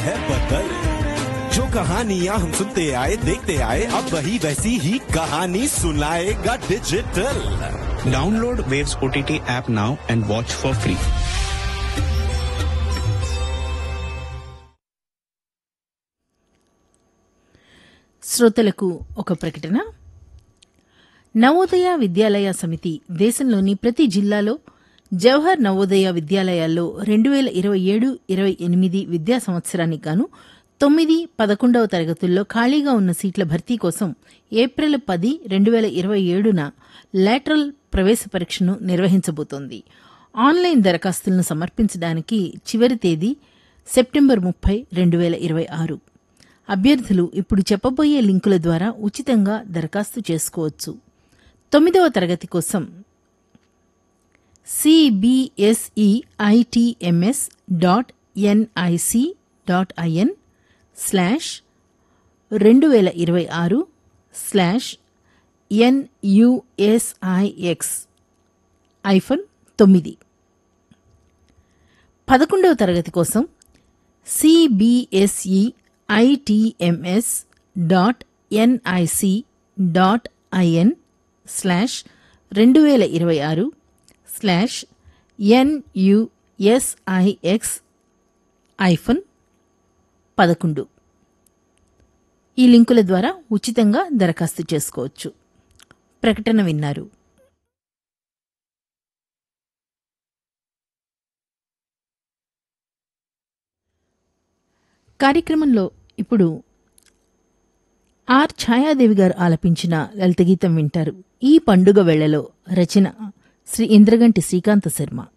है बदल जो कहानियां हम सुनते आए देखते आए अब वही वैसी ही कहानी सुनाएगा digital Download Waves OTT app now and watch for free. శ్రోతలకు ఒక ప్రకటన నవోదయ విద్యాలయ సమితి దేశంలోని ప్రతి జిల్లాలో జవహర్ నవోదయ విద్యాలయాల్లో రెండు వేల ఇరవై ఏడు ఇరవై ఎనిమిది విద్యా సంవత్సరానికి గాను తొమ్మిది పదకొండవ తరగతుల్లో ఖాళీగా ఉన్న సీట్ల భర్తీ కోసం ఏప్రిల్ పది రెండు వేల ఇరవై ఏడున లాటరల్ ప్రవేశ పరీక్షను నిర్వహించబోతోంది ఆన్లైన్ దరఖాస్తులను సమర్పించడానికి చివరి తేదీ సెప్టెంబర్ ముప్పై రెండు వేల ఇరవై ఆరు అభ్యర్థులు ఇప్పుడు చెప్పబోయే లింకుల ద్వారా ఉచితంగా దరఖాస్తు చేసుకోవచ్చు తొమ్మిదవ తరగతి కోసం CBSE ITMS dot NIC dot IN slash రెండు వేల ఇరవై ఆరు స్లాష్ ఎన్యుఎస్ఐఎక్స్ ఐఫోన్ తొమ్మిది పదకొండవ తరగతి కోసం CBSE ITMS dot NIC dot IN slash రెండు వేల ఇరవై ఆరు స్లాష్ ఎన్యుఎస్ఐఎక్స్ ఐఫోన్ పదకొండు ఈ లింకుల ద్వారా ఉచితంగా దరఖాస్తు చేసుకోవచ్చు ప్రకటన విన్నారు కార్యక్రమంలో ఇప్పుడు ఆర్ ఛాయాదేవి గారు ఆలపించిన లలిత గీతం వింటారు ఈ పండుగ వేళలో రచన శ్రీ ఇంద్రగంటి శ్రీకాంత శర్మ